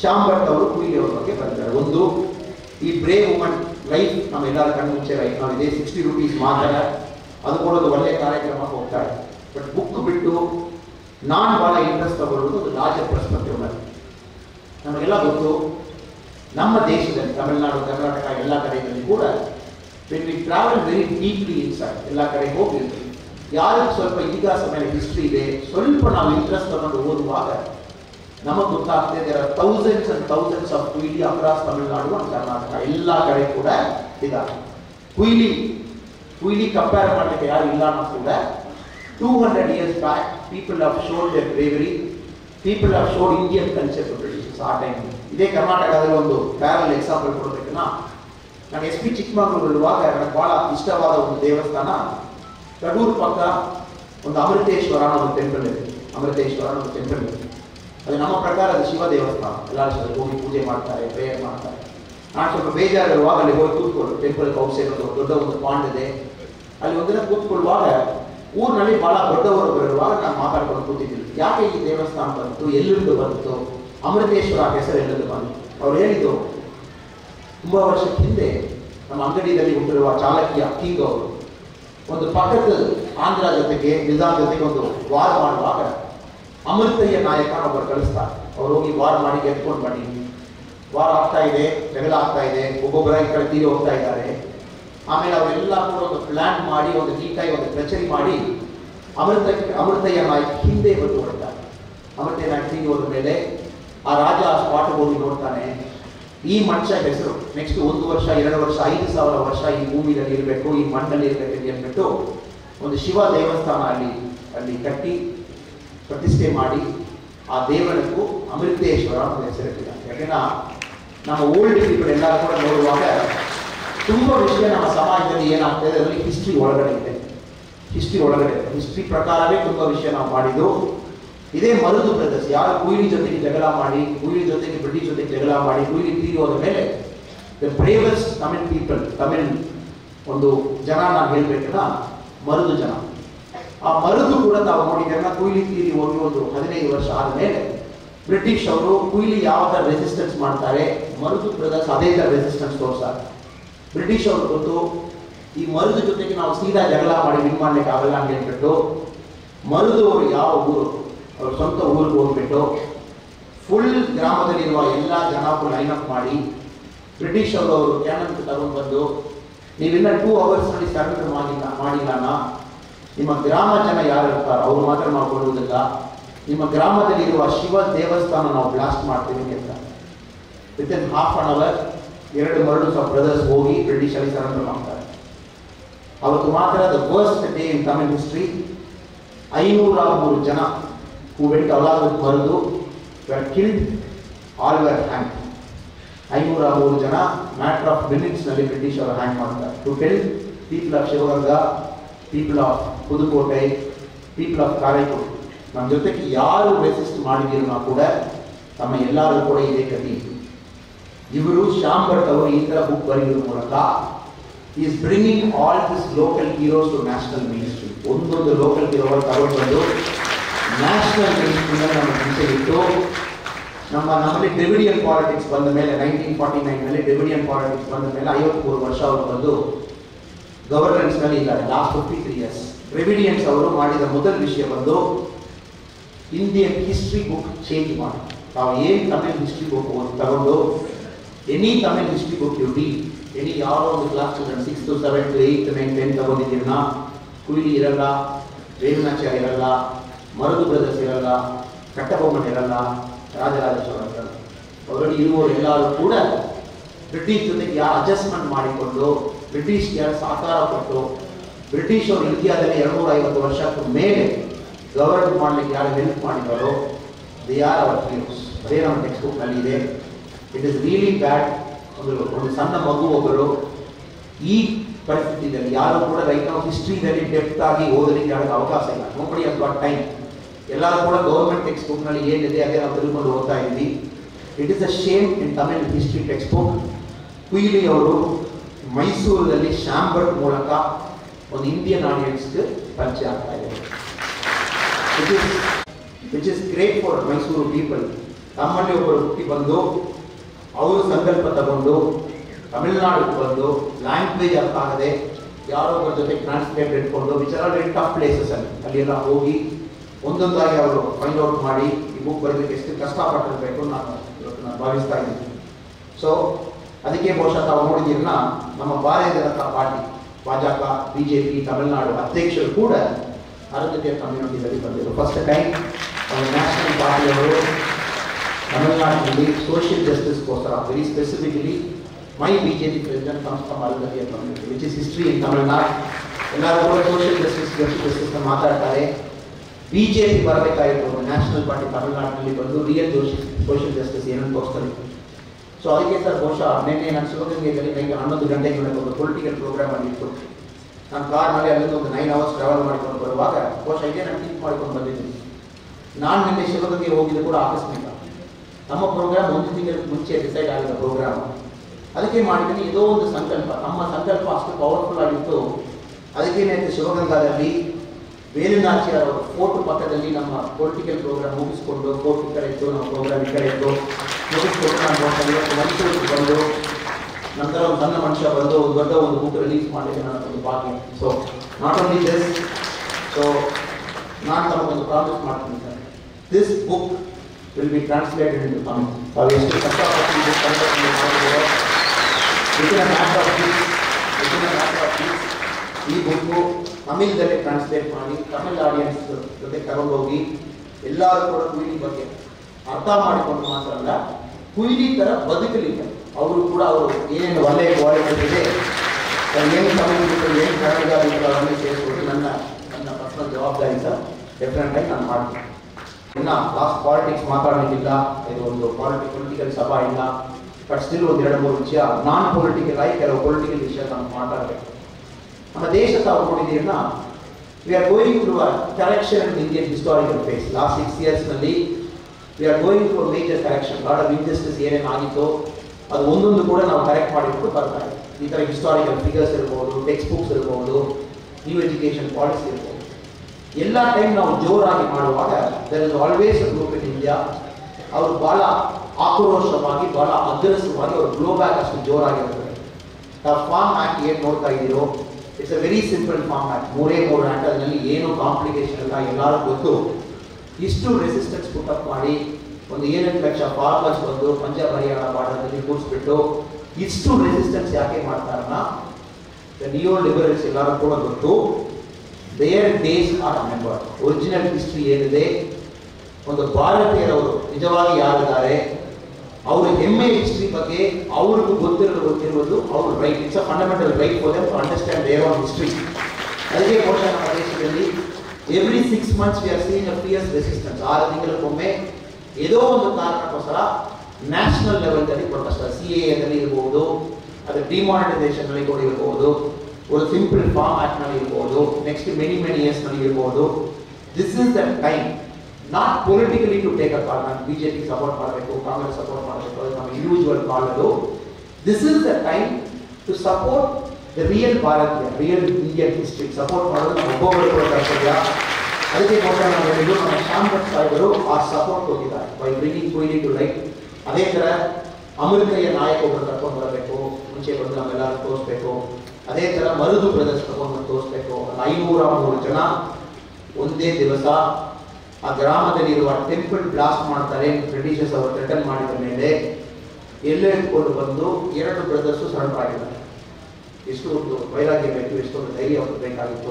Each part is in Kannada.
ಶಾಂಬರ್ಟ್ ಅವರು ಕುಯ್ಲಿ ಅವ್ರ ಬಗ್ಗೆ ಬರ್ತಾರೆ ಒಂದು ಈ ಬ್ರೇವ್ ವುಮನ್ ಲೈಫ್ ನಮ್ಮೆಲ್ಲರ ಕಣ್ಣು ಮುಂಚೆ ರೈಟ್ ನಾವು ಇದೆ ಸಿಕ್ಸ್ಟಿ ರುಪೀಸ್ ಮಾತ್ರ ಅದು ಕೂಡ ಒಂದು ಒಳ್ಳೆಯ ಕಾರ್ಯಕ್ರಮ ಹೋಗ್ತಾಳೆ ಬಟ್ ಬುಕ್ ಬಿಟ್ಟು ನಾನು ಭಾಳ ಇಂಟ್ರೆಸ್ಟ್ ತಗೊಳ್ಳೋದು ಒಂದು ಲಾರ್ಜರ್ ಪರ್ಸ್ಪೆಕ್ಟಿವ್ ನಮಗೆಲ್ಲ ಗೊತ್ತು ನಮ್ಮ ದೇಶದಲ್ಲಿ ತಮಿಳುನಾಡು ಕರ್ನಾಟಕ ಎಲ್ಲ ಕಡೆಗಳಲ್ಲಿ ಕೂಡ when we travel very deeply inside ಎಲ್ಲ ಕಡೆ ಹೋಗಿರ್ತೀವಿ ಯಾರಿಗೆ ಸ್ವಲ್ಪ ಇತಿಹಾಸ ಮೇಲೆ ಹಿಸ್ಟ್ರಿ ಇದೆ ಸ್ವಲ್ಪ ನಾವು ಇಂಟ್ರೆಸ್ಟ್ ತಗೊಂಡು ಓದುವಾಗ ನಮಗೆ ಗೊತ್ತಾಗ್ತದೆ there are thousands and thousands of Kuyili across Tamil Nadu and Karnataka ಎಲ್ಲ ಕಡೆ ಕೂಡ ಇದ್ದಾರೆ ಕುಯ್ಲಿ ಕುಯ್ಲಿ ಕಂಪೇರ್ ಮಾಡಲಿಕ್ಕೆ ಯಾರು ಇಲ್ಲ ಅನ್ನೋ ಕೂಡ two hundred years back people of showed their bravery people of showed Indian culture to Britishers ಆ ಟೈಮ್ ಇದೇ ಕರ್ನಾಟಕದಲ್ಲಿ ಒಂದು ಪ್ಯಾರಲ್ ಎಕ್ಸಾಂಪಲ್ ಕೊಡಬೇಕನ್ನ ನಾನು ಎಸ್ ಪಿ ಚಿಕ್ಕಮಗಳೂರು ಇರುವಾಗ ನನಗೆ ಬಹಳ ಇಷ್ಟವಾದ ಒಂದು ದೇವಸ್ಥಾನ ಕಡೂರು ಪಕ್ಕ ಒಂದು ಅಮೃತೇಶ್ವರ ಅನ್ನೋ ಒಂದು ಟೆಂಪಲ್ ಇದೆ ಅಮೃತೇಶ್ವರ ಅನ್ನೋ ಒಂದು ಟೆಂಪಲ್ ಇದೆ ಅದು ನಮ್ಮ ಪ್ರಕಾರ ಅದು ಶಿವ ದೇವಸ್ಥಾನ ಎಲ್ಲರೂ ಸರಿ ಹೋಗಿ ಪೂಜೆ ಮಾಡ್ತಾರೆ ಪ್ರೇಯರ್ ಮಾಡ್ತಾರೆ ನಾನು ಸ್ವಲ್ಪ ಬೇಜಾರಿರುವಾಗ ಅಲ್ಲಿ ಹೋಗಿ ಕೂತ್ಕೊಂಡು ಟೆಂಪಲ್ ಔಟ್ಸೈಡ್ ಒಂದು ದೊಡ್ಡ ಒಂದು ಪಾಂಡ್ ಇದೆ ಅಲ್ಲಿ ಒಂದಿನ ಕೂತ್ಕೊಳ್ಳುವಾಗ ಊರಿನಲ್ಲಿ ಬಹಳ ದೊಡ್ಡವರು ಬರುವಾಗ ನಾನು ಮಾತಾಡ್ಕೊಂಡು ಕೂತಿದ್ದೀನಿ ಯಾಕೆ ಈ ದೇವಸ್ಥಾನ ಬಂತು ಎಲ್ಲಿಂದ ಬಂತು ಅಮೃತೇಶ್ವರ ಹೆಸರು ಎಲ್ಲಿಂದ ಬಂತು ಅವ್ರು ಹೇಳಿದ್ದು ತುಂಬಾ ವರ್ಷದ ಹಿಂದೆ ನಮ್ಮ ಅಂಗಡಿಯಲ್ಲಿ ಹುಟ್ಟಿರುವ ಚಾಲಕಿಯ ಕಿಂಗ್ ಅವರು ಒಂದು ಪಕ್ಕದ ಆಂಧ್ರ ಜೊತೆಗೆ ನಿಜಾಮ್ ಜೊತೆಗೆ ಒಂದು ವಾರ್ ಮಾಡುವಾಗ ಅಮೃತಯ್ಯ ನಾಯಕ ಒಬ್ಬರು ಕಳಿಸ್ತಾರೆ ಅವ್ರು ಹೋಗಿ ವಾರ್ ಮಾಡಿ ಗೆದ್ಕೊಂಡು ಬನ್ನಿ ವಾರ ಆಗ್ತಾ ಇದೆ ಜಗಳ ಆಗ್ತಾ ಇದೆ ಒಬ್ಬೊಬ್ಬರ ಈ ಕಡೆ ತೀರಿ ಹೋಗ್ತಾ ಇದ್ದಾರೆ ಆಮೇಲೆ ಅವರೆಲ್ಲ ಕೂಡ ಒಂದು ಪ್ಲಾನ್ ಮಾಡಿ ಒಂದು ನೀಟಾಗಿ ಒಂದು ಕಚೇರಿ ಮಾಡಿ ಅಮೃತ ಅಮೃತಯ್ಯ ನಾಯಕ್ ಹಿಂದೆ ಬಂದು ಹೊರಡ್ತಾರೆ ಅಮೃತಯ್ಯ ನಾಯಕ್ ತೀರಿ ಹೋದ ಮೇಲೆ ಆ ರಾಜ ಆ ಸ್ಪಾಟ್ಗೆ ಹೋಗಿ ನೋಡ್ತಾನೆ ಈ ಮನುಷ್ಯ ಹೆಸರು ನೆಕ್ಸ್ಟ್ ಒಂದು ವರ್ಷ ಎರಡು ವರ್ಷ ಐದು ಸಾವಿರ ವರ್ಷ ಈ ಭೂಮಿಯಲ್ಲಿ ಇರಬೇಕು ಈ ಮಣ್ಣಲ್ಲಿ ಇರಬೇಕು ಅಂತ ಹೇಳ್ಬಿಟ್ಟು ಒಂದು ಶಿವ ದೇವಸ್ಥಾನ ಅಲ್ಲಿ ಅಲ್ಲಿ ಕಟ್ಟಿ ಪ್ರತಿಷ್ಠೆ ಮಾಡಿ ಆ ದೇವರಿಗೂ ಅಮೃತೇಶ್ವರ ಅಂತ ಹೆಸರಿಟ್ಟಿದ್ದಾರೆ ಯಾಕೆಂದ್ರೆ ನಮ್ಮ ಓಲ್ಡ್ ಪೀಪಲ್ ಎಲ್ಲರೂ ಕೂಡ ನೋಡುವಾಗ ತುಂಬ ವಿಷಯ ನಮ್ಮ ಸಮಾಜದಲ್ಲಿ ಏನಾಗ್ತದೆ ಅದರಲ್ಲಿ ಹಿಸ್ಟ್ರಿ ಒಳಗಡೆ ಇದೆ ಹಿಸ್ಟ್ರಿ ಒಳಗಡೆ ಇದೆ ಹಿಸ್ಟ್ರಿ ಪ್ರಕಾರವೇ ತುಂಬ ವಿಷಯ ನಾವು ಮಾಡಿದ್ದು ಇದೇ ಮರುದು ಬ್ರದರ್ಸ್ ಯಾರು ಕುಯ್ಲಿ ಜೊತೆಗೆ ಜಗಳ ಮಾಡಿ ಕುಯ್ಲಿ ಜೊತೆಗೆ ಬ್ರಿಟಿಷ್ ಜೊತೆಗೆ ಜಗಳ ಮಾಡಿ ಕುಯ್ಲಿ ತೀರಿ ಹೋದ ಮೇಲೆ the bravest Tamil people Tamil ಒಂದು ಜನ ನಾನು ಹೇಳ್ಬೇಕಲ್ಲ ಮರುದು ಜನ ಆ ಮರುದು ಕೂಡ ನಾವು ನೋಡಿದಾಗ ಕುಯ್ಲಿ ತೀರಿ ಹೋಗಿ ಒಂದು ಹದಿನೈದು ವರ್ಷ ಆದಮೇಲೆ ಬ್ರಿಟಿಷ್ ಅವರು ಕುಯ್ಲಿ ಯಾವ ಥರ ರೆಸಿಸ್ಟೆನ್ಸ್ ಮಾಡ್ತಾರೆ ಮರುದು ಬ್ರದರ್ಸ್ ಅದೇ ಥರ ರೆಸಿಸ್ಟೆನ್ಸ್ ತೋರಿಸ್ತಾರೆ ಬ್ರಿಟಿಷ್ ಅವರು ಗೊತ್ತು ಈ ಮರುದು ಜೊತೆಗೆ ನಾವು ಸೀದಾ ಜಗಳ ಮಾಡಿ ವಿನ್ ಮಾಡ್ಲಿಕ್ಕೆ ಆಗಲ್ಲ ಅಂತ ಹೇಳ್ಬಿಟ್ಟು ಮರುದು ಅವರು ಯಾವ ಊರು ಅವ್ರ ಸ್ವಂತ ಊರಿಗೆ ಹೋಗ್ಬಿಟ್ಟು ಫುಲ್ ಗ್ರಾಮದಲ್ಲಿರುವ ಎಲ್ಲ ಜನಕ್ಕೂ ಲೈನ್ ಅಪ್ ಮಾಡಿ ಬ್ರಿಟಿಷ್ ಅವರು ಅವರು ಕ್ಯಾನನ್ ತಗೊಂಡು ಬಂದು ನೀವಿನ್ನ ಟೂ ಅವರ್ಸ್ನಲ್ಲಿ ಸರ್ವೆಂಟ್ ಮಾಡಿಲ್ಲ ಮಾಡಿಲ್ಲನ ನಿಮ್ಮ ಗ್ರಾಮ ಜನ ಯಾರು ಇರ್ತಾರೋ ಅವ್ರು ಮಾತ್ರ ನಾವು ಕೊಡುವುದಿಲ್ಲ ನಿಮ್ಮ ಗ್ರಾಮದಲ್ಲಿರುವ ಶಿವ ದೇವಸ್ಥಾನ ನಾವು ಬ್ಲಾಸ್ಟ್ ಮಾಡ್ತೀವಿ ಅಂತ within half an hour ಎರಡು ಮರಳು ಸಹ ಬ್ರದರ್ಸ್ ಹೋಗಿ ಬ್ರಿಟಿಷಲ್ಲಿ ಸರೆಂಡರ್ ಮಾಡ್ತಾರೆ ಅವತ್ತು ಮಾತ್ರ the first day in Tamil history ಐನೂರ ಮೂರು ಜನ who went along with Marudhu were killed all were hang ಐನೂರ ಮೂರು ಜನ ಮ್ಯಾಟರ್ ಆಫ್ ಮಿನಿಟ್ಸ್ನಲ್ಲಿ ಬ್ರಿಟಿಷ್ ಅವರು ಹ್ಯಾಂಗ್ ಮಾಡ್ತಾರೆ to kill people of Sivaganga people of Pudukottai people of Karaikottai ನಮ್ಮ ಜೊತೆಗೆ ಯಾರು ರೆಸಿಸ್ಟ್ ಮಾಡಿದಿರೋ ಕೂಡ ತಮ್ಮ ಎಲ್ಲರೂ ಕೂಡ ಇದೇ ಗತಿ ಇವರು ಶ್ಯಾಮ್ ಭಟ್ ಅವರು ಈ ಥರ ಬುಕ್ ಬರೆಯೋದ್ರ ಮೂಲಕ is bringing all this local heroes to national ministry ಒಂದೊಂದು ಲೋಕಲ್ ಹೀರೋಗಳು ತಗೊಂಡು ಬಂದು ನ್ಯಾಷನಲ್ ಮಿನಿಸ್ಟ್ರಿನಲ್ಲಿ ನಮ್ಮ ಮುಂಚೆ ಇಟ್ಟು ನಮ್ಮ ನಮ್ಮಲ್ಲಿ ಡೆವಿಡಿಯನ್ ಪಾಲಿಟಿಕ್ಸ್ ಬಂದ ಮೇಲೆ ನೈನ್ಟೀನ್ ಫಾರ್ಟಿ ನೈನ್ನಲ್ಲಿ ಡೆವಿಡಿಯನ್ ಪಾಲಿಟಿಕ್ಸ್ ಬಂದ ಮೇಲೆ ಐವತ್ಮೂರು ವರ್ಷ ಅವರು ಬಂದು ಗವರ್ನೆನ್ಸ್ನಲ್ಲಿ ಇದ್ದಾರೆ last fifty three years Dravidians ಅವರು ಮಾಡಿದ ಮೊದಲ ವಿಷಯ ಬಂದು ಇಂಡಿಯನ್ ಹಿಸ್ಟ್ರಿ ಬುಕ್ ಚೇಂಜ್ ಮಾಡಿ ತಾವು ಏನು ತಮಿಳ್ ಹಿಸ್ಟ್ರಿ ಬುಕ್ ತಗೊಂಡು ಎನಿ ತಮಿಳ್ ಹಿಸ್ಟ್ರಿ ಬುಕ್ ಯು ಡಿ ಎನಿ ಯಾರೋ ಒಂದು class student sixth seventh eighth nine tenth ತಗೊಂಡಿದ್ದೀರನ್ನ ಕುಯ್ಲಿ ಇರಲ್ಲ ರೇವಣಾಚಾರ್ಯ ಇರಲ್ಲ ಮರುದು ಬ್ರದರ್ಸ್ ಇರಲ್ಲ ಕಟ್ಟಬೊಮ್ಮನ್ ಇರಲ್ಲ ರಾಜರಾಜೇಶ್ವರ ಇರಲ್ಲ ಅವರಲ್ಲಿ ಇರುವವರು ಎಲ್ಲರೂ ಕೂಡ ಬ್ರಿಟಿಷ್ ಜೊತೆಗೆ ಯಾರು ಅಡ್ಜಸ್ಟ್ಮೆಂಟ್ ಮಾಡಿಕೊಂಡು ಬ್ರಿಟಿಷ್ ಯಾರು ಸಹಕಾರ ಕೊಟ್ಟು ಬ್ರಿಟಿಷ್ ಅವರು ಇಂಡಿಯಾದಲ್ಲಿ ಎರಡ್ನೂರ ಐವತ್ತು ವರ್ಷಕ್ಕೂ ಮೇಲೆ ಗವರ್ನ್ ಮಾಡ್ಲಿಕ್ಕೆ ಯಾರು ಹೆಲ್ಪ್ ಮಾಡಿದಾರೋ ದೇ ಆರ್ ಅವರ್ ಹೀರೋಸ್ ಅದೇ ನಮ್ಮ ಟೆಕ್ಸ್ಟ್ ಬುಕ್ನಲ್ಲಿ ಇದೆ ಇಟ್ ಇಸ್ ರಿಯಲಿ ಬ್ಯಾಡ್ ಒಂದು ಒಂದು ಸಣ್ಣ ಮಗು ಒಬ್ಬರು ಈ ಪರಿಸ್ಥಿತಿಯಲ್ಲಿ ಯಾರು ಕೂಡ ರೈಟ್ ನಾವು ಹಿಸ್ಟ್ರಿದಲ್ಲಿ ಡೆಪ್ತ್ ಆಗಿ ಓದಲಿಕ್ಕೆ ಯಾರಿಗೆ ಅವಕಾಶ ಇಲ್ಲ ನೋಬಡಿ ಅಥವಾ ಟೈಮ್ ಎಲ್ಲರೂ ಕೂಡ ಗೌರ್ಮೆಂಟ್ ಟೆಕ್ಸ್ಟ್ ಬುಕ್ನಲ್ಲಿ ಏನಿದೆ ಅದೇ ನಾವು ತಿಳ್ಕೊಂಡು ಓದ್ತಾ ಇದ್ವಿ it is a shame in Tamil history text book Kuyili ಅವರು ಮೈಸೂರಿನಲ್ಲಿ ಶಾಂಬರ್ಟ್ ಮೂಲಕ ಒಂದು ಇಂಡಿಯನ್ ಆಡಿಯನ್ಸ್ಗೆ ಪರಿಚಯ ಆಗ್ತಾ ಇದೆ which is which is great for Mysuru people ನಮ್ಮಲ್ಲಿ ಒಬ್ಬರು ಹುಟ್ಟಿ ಬಂದು ಅವರು ಸಂಕಲ್ಪ ತಗೊಂಡು ತಮಿಳುನಾಡಿಗೆ ಬಂದು ಲ್ಯಾಂಗ್ವೇಜ್ ಅರ್ಥ ಆಗದೆ ಯಾರೋ ಒಬ್ಬರ ಜೊತೆ ಟ್ರಾನ್ಸ್ಲೇಟ್ ಇಟ್ಕೊಂಡು which are very tough places ಅಲ್ಲಿ ಅಲ್ಲೆಲ್ಲ ಹೋಗಿ ಒಂದೊಂದಾಗಿ ಅವರು ಫೈಂಡ್ ಔಟ್ ಮಾಡಿ ಈ ಬುಕ್ ಬರಲಿಕ್ಕೆ ಎಷ್ಟು ಕಷ್ಟಪಟ್ಟಿರಬೇಕು ನಾನು ಇವತ್ತು ನಾನು ಭಾವಿಸ್ತಾ ಇದ್ದೀನಿ ಸೊ ಅದಕ್ಕೆ ಬಹುಶಃ ತಾವು ನೋಡಿದ್ದೀರನ್ನ ನಮ್ಮ ಭಾರತೀಯ ಜನತಾ ಪಾರ್ಟಿ ಭಾಜಪ ಬಿಜೆಪಿ ತಮಿಳುನಾಡು ಅಧ್ಯಕ್ಷರು ಕೂಡ ಅರುಂಧತಿಯ ಕಮ್ಯುನಿಟಿಯಲ್ಲಿ ಬಂದಿದ್ರು ಫಸ್ಟ್ ಟೈಮ್ ಒಂದು ನ್ಯಾಷನಲ್ ಪಾರ್ಟಿಯವರು ತಮಿಳುನಾಡಿನಲ್ಲಿ ಸೋಷಿಯಲ್ ಜಸ್ಟಿಸ್ಗೋಸ್ಕರ very specifically my BJP president comes from Arundhatiya community which is history in Tamil Nadu ಎಲ್ಲರೂ ಕೂಡ ಸೋಷಿಯಲ್ ಜಸ್ಟಿಸ್ ಜಸ್ಟಿಸ್ ಮಾತಾಡ್ತಾರೆ ಬಿಜೆಪಿ ಬರಬೇಕಾಗಿತ್ತು ಒಂದು ನ್ಯಾಷನಲ್ ಪಾರ್ಟಿ ತಮಿಳುನಾಡಿನಲ್ಲಿ ಬಂದು ರಿಯಲ್ ಸೋಷಿಯಲ್ ಜಸ್ಟಿಸ್ ಏನನ್ನು ತೋರಿಸ್ತಾರೆ ಸೊ ಅದಕ್ಕೆ ಸರ್ ಬಹುಶಃ ನಿನ್ನೆ ನಾನು ಶಿವಗಂಗೆಯಲ್ಲಿ ನೈಟ್ ಹನ್ನೊಂದು ಗಂಟೆಗೆ ನನಗೆ ಒಂದು ಪೊಲಿಟಿಕಲ್ ಪ್ರೋಗ್ರಾಮ್ ಆಗಿತ್ತು ನಾನು ಕಾರ್ನಲ್ಲಿ ಅಲ್ಲಿಂದ ಒಂದು ನೈನ್ ಅವರ್ಸ್ ಟ್ರಾವೆಲ್ ಮಾಡ್ಕೊಂಡು ಬರುವಾಗ ಬಹುಶಃ ಇದೇ ನಾನು ಥಿಂಕ್ ಮಾಡ್ಕೊಂಡು ಬಂದಿದ್ದೀನಿ ನಾನು ನಿನ್ನೆ ಶಿವಗಂಗೆ ಹೋಗಿದ್ದು ಕೂಡ ಆಕಸ್ಮಿಕ ನಮ್ಮ ಪ್ರೋಗ್ರಾಮ್ ಒಂದು ತಿಂಗಳ ಮುಂಚೆ ಡಿಸೈಡ್ ಆಗಿದ್ದ ಪ್ರೋಗ್ರಾಮ್ ಅದಕ್ಕೆ ಮಾಡಿದ್ದೀನಿ ಇದೋ ಒಂದು ಸಂಕಲ್ಪ ನಮ್ಮ ಸಂಕಲ್ಪ ಅಷ್ಟು ಪವರ್ಫುಲ್ ಆಗಿತ್ತು ಅದಕ್ಕೇನಾಯ್ತು ಶಿವಗಂಗಾದಲ್ಲಿ ವೇಲುನಾಚಿಯ ಫೋರ್ಟ್ ಪಕ್ಕದಲ್ಲಿ ನಮ್ಮ ಪೊಲಿಟಿಕಲ್ ಪ್ರೋಗ್ರಾಮ್ ಮುಗಿಸ್ಕೊಂಡು ಫೋರ್ಟ್ ಈ ಕಡೆ ಇತ್ತು ನಮ್ಮ ಪ್ರೋಗ್ರಾಮ್ ಈ ಕಡೆ ಇತ್ತು ಮುಗಿಸ್ಕೊಂಡು ನಾನು ನೋಡ್ತಾ ಇವತ್ತು ಮೈಸೂರಿಗೆ ಬಂದು ನಂತರ ಒಂದು ಸಣ್ಣ ಮನುಷ್ಯ ಬಂದು ಒಂದು ದೊಡ್ಡ ಒಂದು ಬುಕ್ ರಿಲೀಸ್ ಮಾಡಿದೆ ನನ್ನ ಒಂದು ಭಾಗ್ಯ so not only this so ನಾನು ತಮಗೊಂದು ಪ್ರಾಮಿಸ್ ಮಾಡ್ತೀನಿ sir this book will be translated in Tamil ತಾವು ಎಷ್ಟು ಕಷ್ಟಪಟ್ಟು ಇದು translate ಮಾಡಿದ್ದೀರೋ within a matter of weeks, within a matter of weeks, ಈ ಬುಕ್ಕು ತಮಿಳ್ದಲ್ಲೇ ಟ್ರಾನ್ಸ್ಲೇಟ್ ಮಾಡಿ ತಮಿಳ್ ಆಡಿಯನ್ಸ್ ಜೊತೆ ತಗೊಂಡೋಗಿ ಎಲ್ಲರೂ ಕೂಡ ಕುಯ್ಲಿ ಬಗ್ಗೆ ಅರ್ಥ ಮಾಡಿಕೊಂಡು ಮಾತ್ರ ಅಲ್ಲ ಕುಯ್ಲಿ ಥರ ಬದುಕಲಿಲ್ಲ ಅವರು ಕೂಡ ಅವರು ಏನೇನು ಒಳ್ಳೆಯ ಕ್ವಾಲಿಟಿ ಇದೆ ಏನು ತಮಿಳು ಬಿಟ್ಟರು ಏನು ಕನ್ನಡ ಬಿಟ್ಟರು ಅವರನ್ನೇ ಸೇರಿಸ್ಕೊಂಡು ನನ್ನ ನನ್ನ ಪರ್ಸನಲ್ ಜವಾಬ್ದಾರಿ ಸರ್ ಡೆಫಿನೆಟ್ ಆಗಿ ನಾನು ಮಾಡ್ತೀನಿ ಇನ್ನ ಲಾಸ್ಟ್ ಪಾಲಿಟಿಕ್ಸ್ ಮಾತಾಡಲಿಕ್ಕಿಲ್ಲ ಇದು ಒಂದು ಪಾಲಿಟಿ ಪೊಲಿಟಿಕಲ್ ಸಭಾ ಇಲ್ಲ ಬಟ್ ಸ್ಟಿಲ್ ಒಂದು ಎರಡು ಮೂರು ವಿಷಯ ನಾನ್ ಪೊಲಿಟಿಕಲ್ ಆಗಿ ಕೆಲವು ಪೊಲಿಟಿಕಲ್ ವಿಷಯ ನಾವು ಮಾತಾಡಬೇಕು ನಮ್ಮ ದೇಶ ತಾವು ನೋಡಿದ್ದೀರನ್ನ we are going through a correction in Indian historical phase last six ಇಯರ್ಸ್ನಲ್ಲಿ we are going through major correction lot of injustice ಏನೇನು ಆಗಿತ್ತು ಅದು ಒಂದೊಂದು ಕೂಡ ನಾವು ಕರೆಕ್ಟ್ ಮಾಡಿಕೊಂಡು ಬರ್ತಾ ಇದೆ ಈ ಥರ ಹಿಸ್ಟಾರಿಕಲ್ ಫಿಗರ್ಸ್ ಇರ್ಬೋದು ಟೆಕ್ಸ್ಟ್ ಬುಕ್ಸ್ ಇರ್ಬೋದು ನ್ಯೂ ಎಜುಕೇಷನ್ ಪಾಲಿಸಿ ಇರ್ಬೋದು ಎಲ್ಲ ಟೈಮ್ ನಾವು ಜೋರಾಗಿ ಮಾಡುವಾಗ there is always group in India ಅವರು ಬಹಳ ಆಕ್ರೋಶವಾಗಿ ಬಹಳ ಅಗ್ರೆಸಿವ್ ಅವರು ಗ್ಲೋ ಬ್ಯಾಕ್ ಅಷ್ಟು ಜೋರಾಗಿರ್ತಾರೆ ಆ ಫಾರ್ಮ್ ಆಕ್ಟ್ ಏನು ನೋಡ್ತಾ ಇದ್ದೀರೋ it's a very simple form act ಮೂರೇ ಮೂರು ಆಕ್ಟ್ ಅದರಲ್ಲಿ ಏನು ಕಾಂಪ್ಲಿಕೇಶನ್ ಇಲ್ಲ ಎಲ್ಲರೂ ಗೊತ್ತು ಇಷ್ಟು ರೆಸಿಸ್ಟೆನ್ಸ್ ಪುಟಪ್ ಮಾಡಿ ಒಂದು ಏಳೆಂಟು ಲಕ್ಷ ಫಾರ್ಮರ್ಸ್ ಬಂದು ಪಂಜಾಬ್ ಹರಿಯಾಣ ಬಾರ್ಡರ್ನಲ್ಲಿ ಕೂರಿಸ್ಬಿಟ್ಟು ಇಷ್ಟು ರೆಸಿಸ್ಟೆನ್ಸ್ ಯಾಕೆ ಮಾಡ್ತಾರನ್ನ ನಿಯೋ ಲಿಬರಲ್ಸ್ ಎಲ್ಲರೂ ಕೂಡ ಗೊತ್ತು there days are member original history ಏನಿದೆ ಒಂದು ಭಾರತೀಯರವರು ನಿಜವಾಗಿ ಯಾರಿದ್ದಾರೆ ಅವರ ಹೆಮ್ಮೆ ಹಿಸ್ಟ್ರಿ ಬಗ್ಗೆ ಅವ್ರಿಗೂ ಗೊತ್ತಿರೋದು ಗೊತ್ತಿರುವುದು ಅವ್ರ right it's a fundamental right for them to understand their own history ಅದಕ್ಕೆ ಬಹುಶಃ ನಮ್ಮ ದೇಶದಲ್ಲಿ every six months we are seeing a fierce resistance ಆರು ತಿಂಗಳಕ್ಕೊಮ್ಮೆ ಏದೋ ಒಂದು ಕಾರಣಕ್ಕೋಸ್ಕರ ನ್ಯಾಷನಲ್ ಲೆವೆಲ್ದಲ್ಲಿ ಪ್ರೊಟೆಸ್ಟ್ ಸಿ ಎದಲ್ಲಿ ಇರಬಹುದು ಅದು ಡಿಮಾನಿಟೈಸೇಷನ್ ನಲ್ಲಿ ಕೂಡ ಇರಬಹುದು ಒಂದು ಸಿಂಪಲ್ ಫಾರ್ಮ್ ಆಕ್ಟ್ ನಲ್ಲಿ ಇರಬಹುದು ನೆಕ್ಸ್ಟ್ ಮೆನಿ ಮೆನಿ ಇಯರ್ಸ್ ನಲ್ಲಿ ಇರಬಹುದು this is the time not politically to take a call ನಾನು ಬಿಜೆಪಿ ಸಪೋರ್ಟ್ ಮಾಡಬೇಕು ಕಾಂಗ್ರೆಸ್ ಸಪೋರ್ಟ್ ಮಾಡಬೇಕು ಅದು ನಮ್ಮ ಇಂಡಿವಿಜುವಲ್ ಕಾಲ್ ಅದು this is the time to support the real Bharatiya real Indian history support ಮಾಡೋದು ನಮ್ಮ ಒಬ್ಬೊಬ್ಬರು ಕೂಡ ಕರ್ತವ್ಯ ಅದಕ್ಕೆ ಬಹುಶಃ ನಾವು ಹೇಳಿದ್ದು ನಮ್ಮ ಶ್ಯಾಮ್ ಭಟ್ ಸಾಹೇಬರು ಆ ಸಪೋರ್ಟ್ ಹೋಗಿದ್ದಾರೆ by bringing Kuyili to life ಅದೇ ಥರ ಅಮೆರಿಕೆಯ ನಾಯಕ ಒಬ್ಬರು ಕರ್ಕೊಂಡು ಬರಬೇಕು ಮುಂಚೆ ಬಂದು ನಾವೆಲ್ಲರೂ ತೋರಿಸ್ಬೇಕು ಅದೇ ಥರ ಮರುದು ಬ್ರದರ್ಸ್ ತಗೊಂಡು ತೋರಿಸ್ಬೇಕು ಐನೂರ ಮೂರು ಜನ ಒಂದೇ ದಿವಸ ಆ ಗ್ರಾಮದಲ್ಲಿರುವ ಟೆಂಪಲ್ ಬ್ಲಾಸ್ಟ್ ಮಾಡ್ತಾರೆ ಬ್ರಿಟಿಷರ್ಸ್ ಅವರು ಥ್ರೆಟನ್ ಮಾಡಿದ ಮೇಲೆ ಎಲ್ಲೇ ಎತ್ಕೊಂಡು ಬಂದು ಎರಡು ಬ್ರದರ್ಸು ಸರೆಂಡರ್ ಆಗಿದ್ದಾರೆ ಎಷ್ಟು ಒಂದು ವೈರಾಗ್ಯ ಬೇಕು ಎಷ್ಟೊಂದು ಧೈರ್ಯ ಅವ್ರಿಗೆ ಬೇಕಾಗಿತ್ತು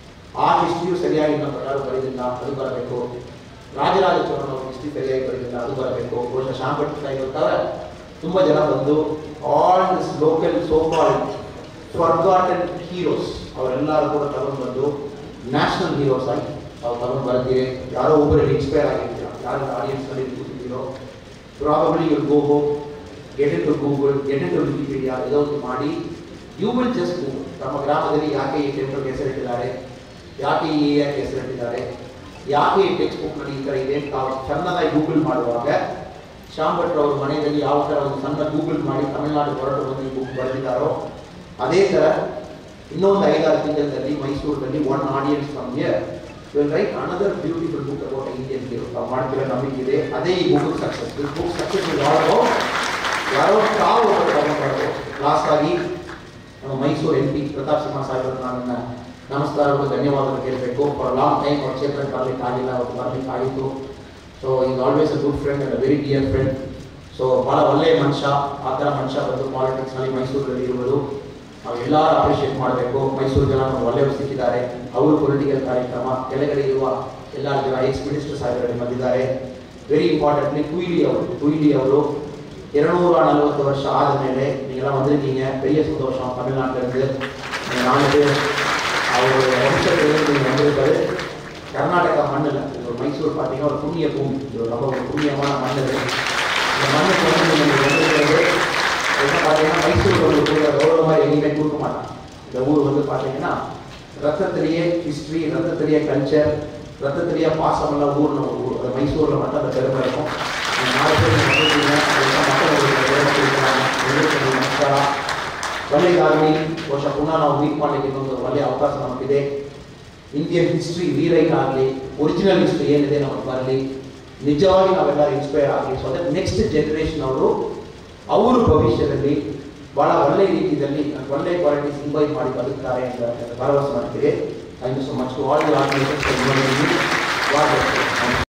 ಆ ಹಿಸ್ಟ್ರಿಯು ಸರಿಯಾಗಿ ನಮ್ಮ ಪ್ರಕಾರ ಬರೆದಿಲ್ಲ ಅದು ಬರಬೇಕು ರಾಜರಾಜ ಚೋಳನ ಅವ್ರ ಹಿಸ್ಟ್ರಿ ಸರಿಯಾಗಿ ಬರೆದಿಲ್ಲ ಅದು ಬರಬೇಕು ಬಹುಶಃ ಶಾಂಭಟ್ ಗೊತ್ತಾದ್ರೆ ತುಂಬ ಜನ ಬಂದು all this local so called forgotten heroes ಅವರೆಲ್ಲರೂ ಕೂಡ ತಗೊಂಡು ಬಂದು ನ್ಯಾಷನಲ್ ಹೀರೋಸ್ ಆಗಿ ನಾವು ತಗೊಂಡು ಬರ್ತೀವಿ ಯಾರೋ ಒಬ್ಬರು ಇನ್ಸ್ಪೈರ್ ಆಗಿರ್ತೀರ ಯಾರು ಆಡಿಯನ್ಸ್ನಲ್ಲಿ ಕೂತಿದ್ದೀರೋ probably you go home get into Google get into Wikipedia ಇದೋ ಒಂದು ಮಾಡಿ ಯು ವಿಲ್ ಜಸ್ಟ್ ಗೂಗಲ್ ನಮ್ಮ ಗ್ರಾಮದಲ್ಲಿ ಯಾಕೆ ಈ ಟೆಂಪಲ್ಗೆ ಹೆಸರಿಟ್ಟಿದ್ದಾರೆ ಯಾಕೆ ಈ ಏರಿಯಾಗೆ ಹೆಸರಿಟ್ಟಿದ್ದಾರೆ ಯಾಕೆ ಈ ಟೆಕ್ಸ್ಟ್ ಬುಕ್ನಲ್ಲಿ ಈ ಥರ ಇದೆ ಅಂತ ತಾವು ಚೆನ್ನಾಗಿ ಗೂಗಲ್ ಮಾಡುವಾಗ ಶ್ಯಾಮ್ ಭಟ್ ಅವ್ರ ಮನೆಯಲ್ಲಿ ಯಾವ ಥರ ಒಂದು ಸಣ್ಣ ಗೂಗಲ್ ಮಾಡಿ ತಮಿಳುನಾಡು ಹೊರಟು ಬಂದು ಈ ಬುಕ್ ಬರೆದಿದ್ದಾರೋ ಅದೇ ಥರ ಇನ್ನೊಂದು ಐದಾರು ತಿಂಗಳಲ್ಲಿ ಮೈಸೂರಿನಲ್ಲಿ one audience from here will write another beautiful book about Indian hero ತಾವು ಮಾಡ್ತಿರೋ ನಂಬಿಕೆ ಇದೆ ಅದೇ ಈ book success this book success is all about ಯಾರೋ ತಾವು ಒಬ್ಬರು ತಗೊಂಡ್ಬಾರ್ದು ಲಾಸ್ಟ್ ಆಗಿ ನಮ್ಮ ಮೈಸೂರು ಎಂ ಪಿ ಪ್ರತಾಪ್ ಸಿಂಹ ಸಾಹೇಬರು ನನ್ನ ನಮಸ್ಕಾರ ಮತ್ತು ಧನ್ಯವಾದಗಳು ಕೇಳಬೇಕು ಫಾರ್ ಲಾಂಗ್ ಟೈಮ್ ಅವ್ರ ಕ್ಷೇತ್ರಕ್ಕೆ ಬರ್ಲಿಕ್ಕೆ ಆಗಿಲ್ಲ ಅವ್ರು ಬರ್ಲಿಕ್ಕೆ ಆಗಿತ್ತು so is always a good friend and a very dear friend so ಭಾಳ ಒಳ್ಳೆಯ ಮನುಷ್ಯ ಆ ಥರ ಮನುಷ್ಯ ಬಂದು ಪಾಲಿಟಿಕ್ಸ್ನಲ್ಲಿ ಮೈಸೂರಲ್ಲಿ ಇರುವುದು ನಾವು ಎಲ್ಲರೂ ಅಪ್ರಿಷಿಯೇಟ್ ಮಾಡಬೇಕು ಮೈಸೂರು ಜನ ನಮ್ಗೆ ಒಳ್ಳೆಯವರು ಸಿಕ್ಕಿದ್ದಾರೆ ಅವರು ಪೊಲಿಟಿಕಲ್ ಕಾರ್ಯಕ್ರಮ ಕೆಳಗಡೆ ಇರುವ ಎಲ್ಲ ಜನ ಎಕ್ಸ್ ಮಿನಿಸ್ಟರ್ಸ್ ಆಗಿರೋ ಬಂದಿದ್ದಾರೆ ವೆರಿ ಇಂಪಾರ್ಟೆಂಟ್ಲಿ ಕುಯ್ಲಿ ಅವರು ಕುಯ್ಲಿ ಅವರು இருநூறு நலவத்து வருஷம் ஆದ ಮೇಲೆ நீங்களாம் வந்திருக்கீங்க பெரிய சந்தோஷம் தமிழ்நாட்டிலிருந்து நீங்க நாலு பேர் அவருடைய வம்சத்திலிருந்து நீங்கள் வந்திருக்காரு கர்நாடகா மண்ணில் இது ஒரு மைசூர் பார்த்தீங்கன்னா ஒரு புண்ணிய பூமி இது ஒரு ரொம்ப ஒரு புண்ணியமான மண் இது இந்த மண்ணுக்கு வந்து நீங்கள் வந்திருக்கிறது என்ன பார்த்தீங்கன்னா மைசூர் ஒரு கூட கௌரவமாக எங்கேயுமே கொடுக்க மாட்டாங்க இந்த ஊர் வந்து பார்த்தீங்கன்னா ரத்தத்திலேயே ஹிஸ்ட்ரி ரத்தத்திலேயே கல்ச்சர் ரத்தத்திலேயே பாசமுள்ள ஊர்னு ஒரு ஊர் அது மைசூரில் மட்டும் அந்த பெருமை இருக்கும் ನೀವು ನಾಲ್ಕು ಜನ ಬಂದಿದ್ದೀರ, ಅದಕ್ಕೆ ಮಕ್ಕಳು ಬೇರೆ ತಿಳ್ಕೊಳ್ಳೋಣ, ಎಲ್ರಿಗೂ ನನ್ನ ನಮಸ್ಕಾರ ಒಳ್ಳೆಯದಾಗಲಿ ಬಹುಶಃ ಪುನಃ ನಾವು ಮೀಟ್ ಮಾಡಲಿಕ್ಕೆ ಇನ್ನೊಂದು ಒಳ್ಳೆಯ ಅವಕಾಶ ನಮಗಿದೆ ಇಂಡಿಯನ್ ಹಿಸ್ಟ್ರಿ ರೀರೈಟ್ ಆಗಲಿ ಒರಿಜಿನಲ್ ಹಿಸ್ಟ್ರಿ ಏನಿದೆ ನಮಗೆ ಬರಲಿ ನಿಜವಾಗಿ ನಾವೆಲ್ಲರೂ ಇನ್ಸ್ಪೈರ್ ಆಗಲಿ ಸೊ ದಟ್ ನೆಕ್ಸ್ಟ್ ಜನ್ರೇಷನ್ ಅವರು ಅವರು ಭವಿಷ್ಯದಲ್ಲಿ ಬಹಳ ಒಳ್ಳೆ ರೀತಿಯಲ್ಲಿ ಒಳ್ಳೆ ಕ್ವಾಲಿಟೀಸ್ ಇಂಬೈವ್ ಮಾಡಿ ಬದುಕ್ತಾರೆ ಅಂತ ಭರವಸೆ ಮಾಡ್ತೀವಿ thank you so much to all the organisers